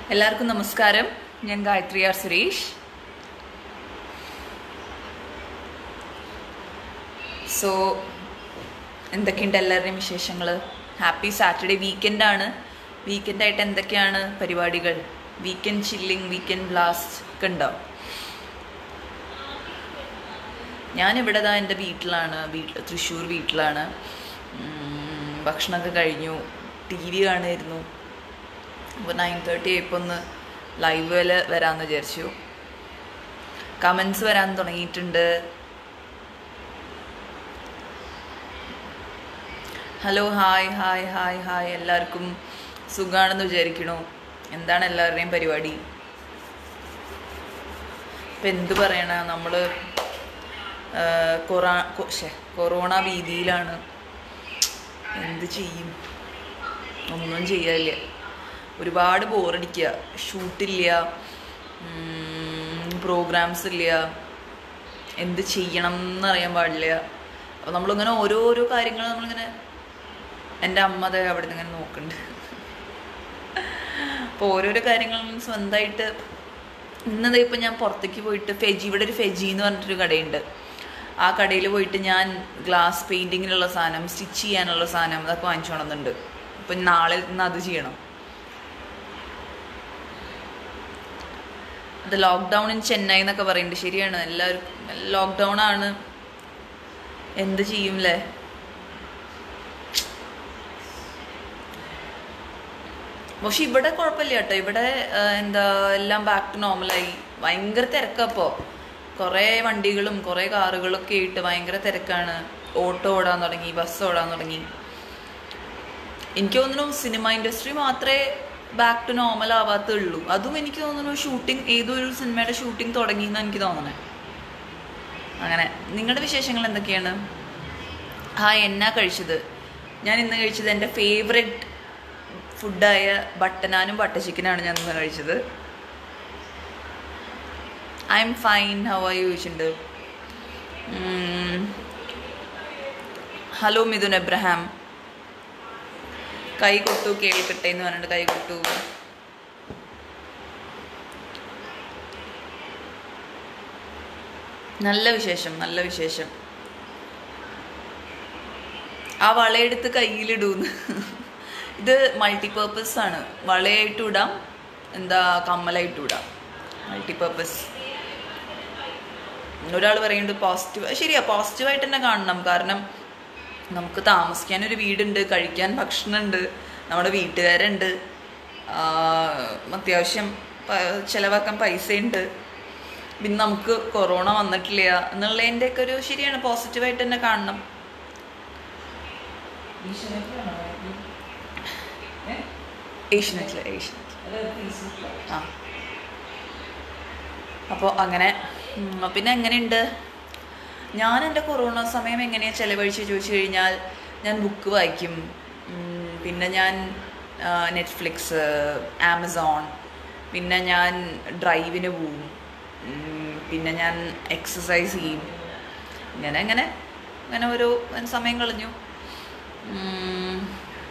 എല്ലാവർക്കും നമസ്കാരം ഞാൻ ഗായത്രി ആർ സുരേഷ് സോ എന്തൊക്കെയുണ്ട് എല്ലാവരുടെയും വിശേഷങ്ങൾ ഹാപ്പി സാറ്റർഡേ വീക്കെൻഡാണ് വീക്കെൻഡായിട്ട് എന്തൊക്കെയാണ് പരിപാടികൾ വീക്കെൻഡ് ചില്ലിങ് വീക്കെൻഡ് ബ്ലാസ്റ്റ് ഒക്കെ ഉണ്ടോ ഞാനിവിടെ ദാ എൻ്റെ വീട്ടിലാണ് വീട്ടിൽ തൃശ്ശൂർ വീട്ടിലാണ് ഉം, ഭക്ഷണമൊക്കെ കഴിഞ്ഞു ടി വി കാണുമായിരുന്നു അപ്പോൾ നയൻ തേർട്ടി ആയപ്പോൾ ഒന്ന് ലൈവിൽ വരാമെന്ന് വിചാരിച്ചു കമൻസ് വരാൻ തുടങ്ങിയിട്ടുണ്ട് hello hi hi hi hi എല്ലാവർക്കും സുഖാണെന്ന് വിചാരിക്കണു എന്താണ് എല്ലാവരുടെയും പരിപാടി ഇപ്പം എന്ത് പറയണ നമ്മൾ കൊറോ കൊ- ശ്ശെ, കൊറോണ ഭീതിയിലാണ് എന്ത് ചെയ്യും ഒന്നും ചെയ്യാനില്ല ഒരുപാട് ബോറടിക്കുക ഷൂട്ടില്ല പ്രോഗ്രാംസ് ഇല്ല എന്ത് ചെയ്യണം എന്നറിയാൻ പാടില്ല അപ്പോൾ നമ്മളിങ്ങനെ ഓരോരോ കാര്യങ്ങൾ നമ്മളിങ്ങനെ എൻ്റെ അമ്മ അതെ അവിടെ നിന്ന് ഇങ്ങനെ നോക്കുന്നുണ്ട് അപ്പോൾ ഓരോരോ കാര്യങ്ങളും സ്വന്തമായിട്ട് ഇന്നത് ഇപ്പം ഞാൻ പുറത്തേക്ക് പോയിട്ട് ഫെജി ഇവിടെ ഒരു ഫെജി എന്ന് പറഞ്ഞിട്ടൊരു കടയുണ്ട് ആ കടയിൽ പോയിട്ട് ഞാൻ ഗ്ലാസ് പെയിൻറ്റിങ്ങിനുള്ള സാധനം സ്റ്റിച്ച് ചെയ്യാനുള്ള സാധനം അതൊക്കെ വാങ്ങിച്ചു കൊണ്ടുവന്നുണ്ട് അപ്പം നാളെ ഇന്ന് അത് ചെയ്യണം അത് ലോക്ക്ഡൗൺ ഇൻ ചെന്നൈ എന്നൊക്കെ പറയുന്നുണ്ട് ശരിയാണ് എല്ലാവരും ലോക്ക്ഡൗൺ ആണ് എന്ത് ചെയ്യും അല്ലേ പക്ഷെ ഇവിടെ കുഴപ്പമില്ല കേട്ടോ ഇവിടെ ആ, എന്താ എല്ലാം ബാക്ക് ടു നോർമലായി ഭയങ്കര തിരക്കപ്പോൾ കുറേ വണ്ടികളും കുറേ കാറുകളൊക്കെ ആയിട്ട് ഭയങ്കര തിരക്കാണ് ഓട്ടോ ഓടാൻ തുടങ്ങി ബസ് ഓടാൻ തുടങ്ങി എനിക്ക് തോന്നുന്നു സിനിമ ഇൻഡസ്ട്രി മാത്രമേ ബാക്ക് ടു നോർമൽ ആവാത്തുള്ളൂ അതും എനിക്ക് തോന്നുന്നു ഷൂട്ടിംഗ് ഏതോ ഒരു സിനിമയുടെ ഷൂട്ടിംഗ് തുടങ്ങി എന്നാണ് എനിക്ക് തോന്നണേ അങ്ങനെ നിങ്ങളുടെ വിശേഷങ്ങൾ എന്തൊക്കെയാണ് ആ എന്നാ കഴിച്ചത് ഞാൻ ഇന്ന് കഴിച്ചത് എൻ്റെ ഫേവറേറ്റ് ഫുഡായ ബട്ടനാനും ബട്ടർ ചിക്കനാണ് ഞാൻ ഇന്ന് കഴിച്ചത് ഐ എം ഫൈൻ ഹൗ ആയി ചോദിച്ചിട്ടുണ്ട് ഹലോ മിഥുൻ എബ്രഹാം കൈ കൊട്ടു കേൾക്കട്ടെ എന്ന് പറഞ്ഞിട്ട് കൈ കൊട്ടു നല്ല വിശേഷം നല്ല വിശേഷം ആ വളയെടുത്ത് കയ്യിലിടൂന്ന് ഇത് മൾട്ടിപർപ്പസ് ആണ് വളയായിട്ടും ഇടാം എന്താ കമ്മലായിട്ടും ഇടാം മൾട്ടിപർപ്പസ് ഒരാൾ പറയുന്നുണ്ട് പോസിറ്റീവ് ശരിയാ പോസിറ്റീവായിട്ട് തന്നെ കാണണം കാരണം നമുക്ക് താമസിക്കാൻ ഒരു വീടുണ്ട് കഴിക്കാൻ ഭക്ഷണമുണ്ട് നമ്മുടെ വീട്ടുകാരുണ്ട് ആ, അത്യാവശ്യം പ- ചിലവാക്കാൻ പൈസയുണ്ട് പിന്നെ നമുക്ക് കൊറോണ വന്നിട്ടില്ല എന്നുള്ളതിൻ്റെ ഒക്കെ ഒരു ശരിയാണ് പോസിറ്റീവായിട്ട് തന്നെ കാണണം ഏഷ്യനെറ്റില് ഏഷ്യനെറ്റ് ആ അപ്പോൾ അങ്ങനെ ഉം, പിന്നെ എങ്ങനെയുണ്ട് ഞാൻ എൻ്റെ കൊറോണ സമയം എങ്ങനെയാണ് ചിലവഴിച്ച് ചോദിച്ചു കഴിഞ്ഞാൽ ഞാൻ ബുക്ക് വായിക്കും ഉം, പിന്നെ ഞാൻ നെറ്റ്ഫ്ലിക്സ് ആമസോൺ പിന്നെ ഞാൻ ഡ്രൈവിന് പോവും ഉം, പിന്നെ ഞാൻ എക്സസൈസ് ചെയ്യും ഇങ്ങനെ അങ്ങനെ അങ്ങനെ ഒരു സമയം കളഞ്ഞു ഉം,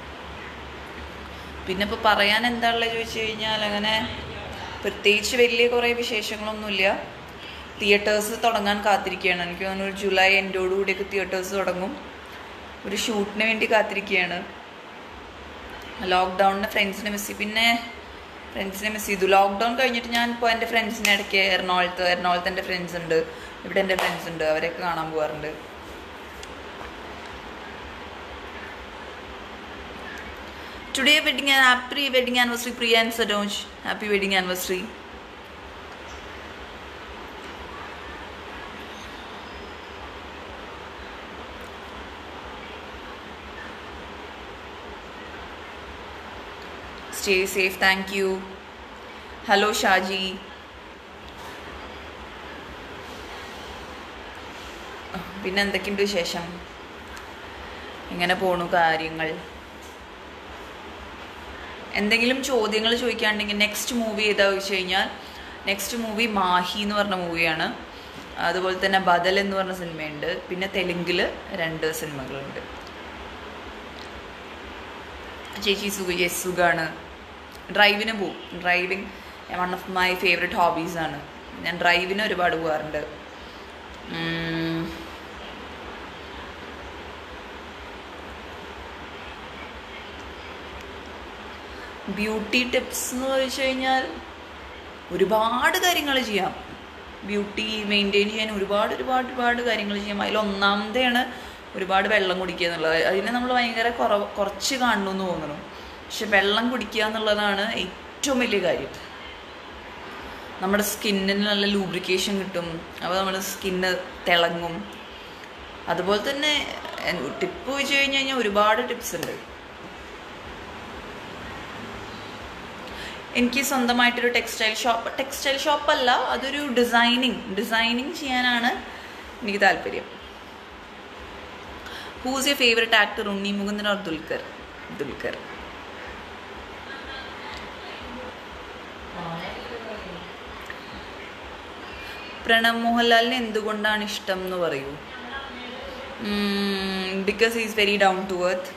പിന്നെ ഇപ്പോൾ പറയാൻ എന്താ ഉള്ളത് ചോദിച്ചു കഴിഞ്ഞാൽ അങ്ങനെ പ്രത്യേകിച്ച് വലിയ കുറേ വിശേഷങ്ങളൊന്നുമില്ല തിയേറ്റേഴ്സ് തുടങ്ങാൻ കാത്തിരിക്കുകയാണ് എനിക്ക് തോന്നുന്നു ഒരു ജൂലൈ എൻഡോടുകൂടിയൊക്കെ തിയേറ്റേഴ്സ് തുടങ്ങും ഒരു ഷൂട്ടിന് വേണ്ടി കാത്തിരിക്കുകയാണ് ലോക്ക്ഡൗണിന് ഫ്രണ്ട്സിനെ മിസ് ചെയ്യും പിന്നെ ഫ്രണ്ട്സിനെ മിസ് ചെയ്തു ലോക്ക്ഡൗൺ കഴിഞ്ഞിട്ട് ഞാൻ ഇപ്പോൾ എൻ്റെ ഫ്രണ്ട്സിനെ ഇടയ്ക്ക് എറണാകുളത്ത് എറണാകുളത്ത് എൻ്റെ ഫ്രണ്ട്സ് ഉണ്ട് ഇവിടെ എൻ്റെ ഫ്രണ്ട്സ് ഉണ്ട് അവരെയൊക്കെ കാണാൻ പോകാറുണ്ട് Today wedding and happy wedding anniversary Priya and Saroj. Happy wedding anniversary. Stay safe, thank you. Hello Shaji. പിന്നെ എന്തൊക്കെയുണ്ട് വിശേഷം എങ്ങനെ പോണു കാര്യങ്ങൾ എന്തെങ്കിലും ചോദ്യങ്ങൾ ചോദിക്കുകയാണെങ്കിൽ നെക്സ്റ്റ് മൂവി ഏതാ ചോദിച്ചു കഴിഞ്ഞാൽ നെക്സ്റ്റ് മൂവി മാഹി എന്ന് പറഞ്ഞ മൂവിയാണ് അതുപോലെ തന്നെ ബദൽ എന്ന് പറഞ്ഞ സിനിമയുണ്ട് പിന്നെ തെലുങ്കിൽ രണ്ട് സിനിമകളുണ്ട് ചേച്ചി സുഖ യെസ് സുഖാണ് ഡ്രൈവിന് പോവും driving one of my favourite ഹോബീസാണ് ഞാൻ ഡ്രൈവിന് ഒരുപാട് പോകാറുണ്ട് ഉം. ബ്യൂട്ടി ടിപ്സ് എന്ന് ചോദിച്ചു കഴിഞ്ഞാൽ ഒരുപാട് കാര്യങ്ങൾ ചെയ്യാം ബ്യൂട്ടി മെയിൻറ്റെയിൻ ചെയ്യാൻ ഒരുപാട് ഒരുപാട് ഒരുപാട് കാര്യങ്ങൾ ചെയ്യാം അതിൽ ഒന്നാമത്തെയാണ് ഒരുപാട് വെള്ളം കുടിക്കുക എന്നുള്ളത് അതിനെ നമ്മൾ ഭയങ്കര കുറവ് കുറച്ച് കാണുന്നു എന്ന് തോന്നുന്നു പക്ഷെ വെള്ളം കുടിക്കുക എന്നുള്ളതാണ് ഏറ്റവും വലിയ കാര്യം നമ്മുടെ സ്കിന്നിന് നല്ല ലൂബ്രിക്കേഷൻ കിട്ടും അപ്പോൾ നമ്മുടെ സ്കിന്ന് തിളങ്ങും അതുപോലെ തന്നെ ടിപ്പ് വെച്ച് കഴിഞ്ഞ് കഴിഞ്ഞാൽ ഒരുപാട് ടിപ്സ് ഉണ്ട് എനിക്ക് സ്വന്തമായിട്ടൊരു ടെക്സ്റ്റൈൽ ഷോപ്പ് ടെക്സ്റ്റൈൽ ഷോപ്പല്ല അതൊരു ഡിസൈനിങ് ഡിസൈനിങ് ചെയ്യാനാണ് എനിക്ക് താല്പര്യം who's your favourite actor Unni Mukundan or Dulquer Dulquer Pranav മോഹൻലാലിനെ എന്തുകൊണ്ടാണ് ഇഷ്ടം എന്ന് പറയൂ because is very down to earth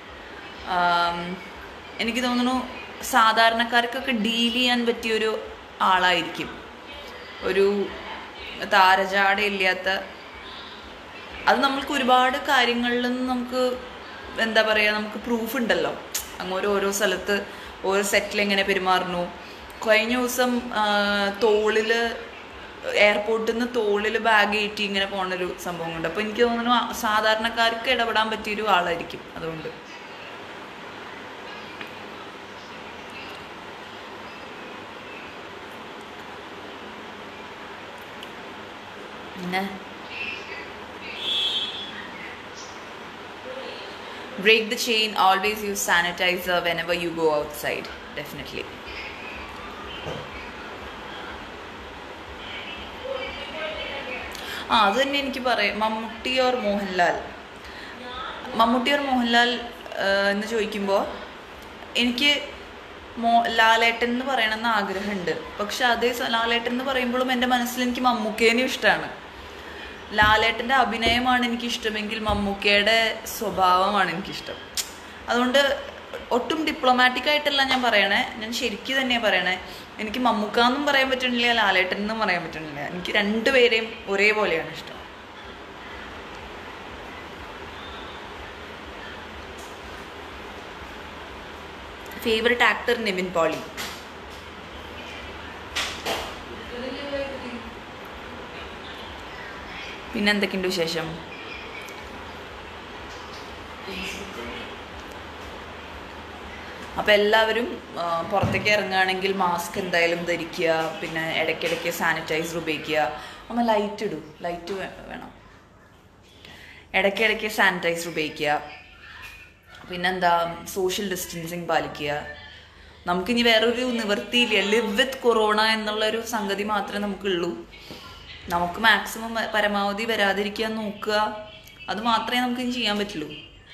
എനിക്ക് തോന്നുന്നു സാധാരണക്കാർക്കൊക്കെ ഡീൽ ചെയ്യാൻ പറ്റിയൊരു ആളായിരിക്കും ഒരു താരജാടയില്ലാത്ത അത് നമ്മൾക്ക് ഒരുപാട് കാര്യങ്ങളിൽ നിന്ന് നമുക്ക് എന്താ പറയുക നമുക്ക് പ്രൂഫ് ഉണ്ടല്ലോ അങ്ങ് ഓരോ സ്ഥലത്ത് ഓരോ സെറ്റിൽ എങ്ങനെ പെരുമാറുന്നു കഴിഞ്ഞ ദിവസം തോളിൽ എയർപോർട്ടിൽ നിന്ന് തോളിൽ ബാഗ് കയറ്റി ഇങ്ങനെ പോണൊരു സംഭവം ഉണ്ട് അപ്പോൾ എനിക്ക് തോന്നുന്നു ആ സാധാരണക്കാർക്ക് ഇടപെടാൻ പറ്റിയൊരു ആളായിരിക്കും അതുകൊണ്ട് പിന്നെ break the chain always use sanitizer whenever you go outside definitely ആ അത് തന്നെ എനിക്ക് പറയാം മമ്മൂട്ടി ഓർ മോഹൻലാൽ മമ്മൂട്ടി ഓർ മോഹൻലാൽ ആ, എന്ന് ചോദിക്കുമ്പോൾ എനിക്ക് മോ ലാലേട്ടൻ എന്ന് പറയണമെന്ന് ആഗ്രഹമുണ്ട് പക്ഷെ അതേ സ- ലാലേട്ടൻ എന്ന് പറയുമ്പോഴും എൻ്റെ മനസ്സിൽ എനിക്ക് മമ്മൂക്കേനും ഇഷ്ടമാണ് ലാലേട്ടൻ്റെ അഭിനയമാണ് എനിക്ക് ഇഷ്ടമെങ്കിൽ മമ്മൂക്കയുടെ സ്വഭാവമാണ് എനിക്കിഷ്ടം അതുകൊണ്ട് ഒട്ടും ഡിപ്ലോമാറ്റിക് ആയിട്ടല്ല ഞാൻ പറയണേ ഞാൻ ശരിക്കും തന്നെയാണ് പറയണേ എനിക്ക് മമ്മൂക്ക എന്നും പറയാൻ പറ്റുന്നില്ല ലാലേട്ടൻ എന്നും പറയാൻ പറ്റുന്നില്ല എനിക്ക് രണ്ടുപേരെയും ഒരേപോലെയാണ് ഇഷ്ടം ഫേവററ്റ് ആക്ടർ നിവിൻ പോളി പിന്നെ എന്തൊക്കെയുണ്ട് വിശേഷം അപ്പോൾ എല്ലാവരും ആ, പുറത്തേക്ക് ഇറങ്ങുകയാണെങ്കിൽ മാസ്ക് എന്തായാലും ധരിക്കുക പിന്നെ ഇടയ്ക്കിടയ്ക്ക് സാനിറ്റൈസർ ഉപയോഗിക്കുക നമ്മൾ ലൈറ്റ് ഇടും ലൈറ്റ് വേണം ഇടയ്ക്കിടയ്ക്ക് സാനിറ്റൈസർ ഉപയോഗിക്കുക പിന്നെന്താ സോഷ്യൽ ഡിസ്റ്റൻസിങ് പാലിക്കുക നമുക്കിനി വേറൊരു നിവൃത്തിയില്ല ലിവ് വിത്ത് കൊറോണ എന്നുള്ളൊരു സംഗതി മാത്രമേ നമുക്കുള്ളൂ നമുക്ക് മാക്സിമം പരമാവധി വരാതിരിക്കാൻ നോക്കുക അത് മാത്രമേ നമുക്ക് ഇനി ചെയ്യാൻ പറ്റുള്ളൂ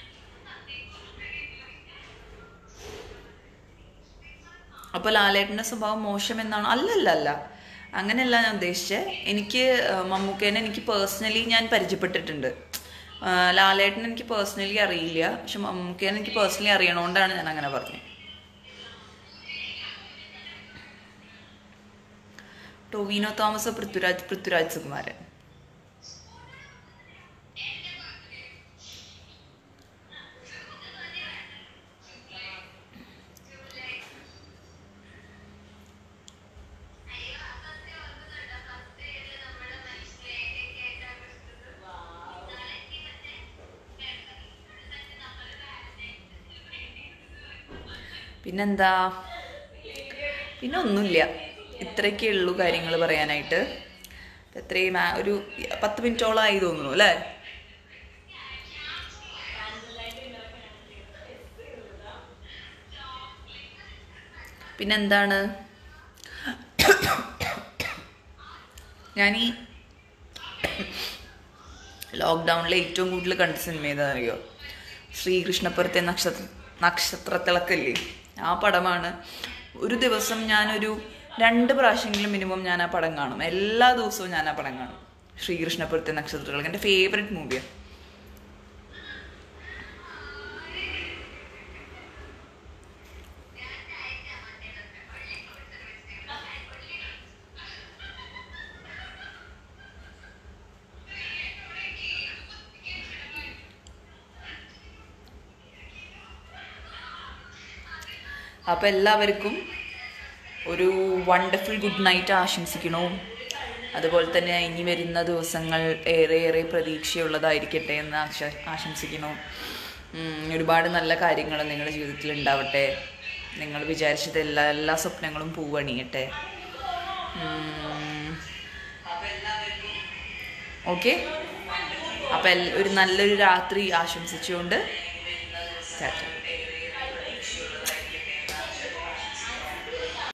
അപ്പോൾ ലാലേട്ടൻ്റെ സ്വഭാവം മോശം എന്നാണോ അല്ലല്ല അല്ല അങ്ങനെയല്ല ഞാൻ ഉദ്ദേശിച്ചത് എനിക്ക് ആ, മമ്മൂക്കേനെ എനിക്ക് പേഴ്സണലി ഞാൻ പരിചയപ്പെട്ടിട്ടുണ്ട് ആ, ലാലേട്ടനെ എനിക്ക് പേഴ്സണലി അറിയില്ല പക്ഷെ മമ്മൂക്കേനെ എനിക്ക് പേഴ്സണലി അറിയണോണ്ടാണ് ഞാൻ അങ്ങനെ പറഞ്ഞത് ടൊവിനോ തോമസ് പൃഥ്വിരാജ് പൃഥ്വിരാജ് സുകുമാരൻ പിന്നെന്താ പിന്നെ ഒന്നുമില്ല ഇത്രയൊക്കെ ഉള്ളൂ കാര്യങ്ങൾ പറയാനായിട്ട് എത്രയും ആ- ഒരു പത്ത് മിനിറ്റോളം ആയി തോന്നുന്നു അല്ലേ പിന്നെന്താണ് ഞാൻ ഈ ലോക്ക്ഡൗണിൽ ഏറ്റവും കൂടുതൽ കണ്ട സിനിമ ഏതാണെന്നറിയോ ശ്രീകൃഷ്ണപുരത്തെ നക്ഷത്ര നക്ഷത്രത്തിളക്കല്ലേ ആ പടമാണ് ഒരു ദിവസം ഞാനൊരു രണ്ട് പ്രാവശ്യമെങ്കിലും മിനിമം ഞാൻ ആ പടം കാണും എല്ലാ ദിവസവും ഞാൻ ആ പടം കാണും ശ്രീകൃഷ്ണപുരത്തെ നക്ഷത്രത്തിളക്കം എൻ്റെ ഫേവറേറ്റ് മൂവിയാണ് അപ്പോൾ എല്ലാവർക്കും ഒരു വണ്ടർഫുൾ ഗുഡ് നൈറ്റ് ആശംസിക്കണു അതുപോലെ തന്നെ ഇനി വരുന്ന ദിവസങ്ങൾ ഏറെ ഏറെ പ്രതീക്ഷയുള്ളതായിരിക്കട്ടെ എന്ന് ആശ ആശംസിക്കുന്നു ഉം, ഒരുപാട് നല്ല കാര്യങ്ങൾ നിങ്ങളുടെ ജീവിതത്തിൽ ഉണ്ടാവട്ടെ നിങ്ങൾ വിചാരിച്ചത് എല്ലാ എല്ലാ സ്വപ്നങ്ങളും പൂവണിയട്ടെ ഓക്കെ അപ്പം ഒരു നല്ലൊരു രാത്രി ആശംസിച്ചുകൊണ്ട് ടാറ്റ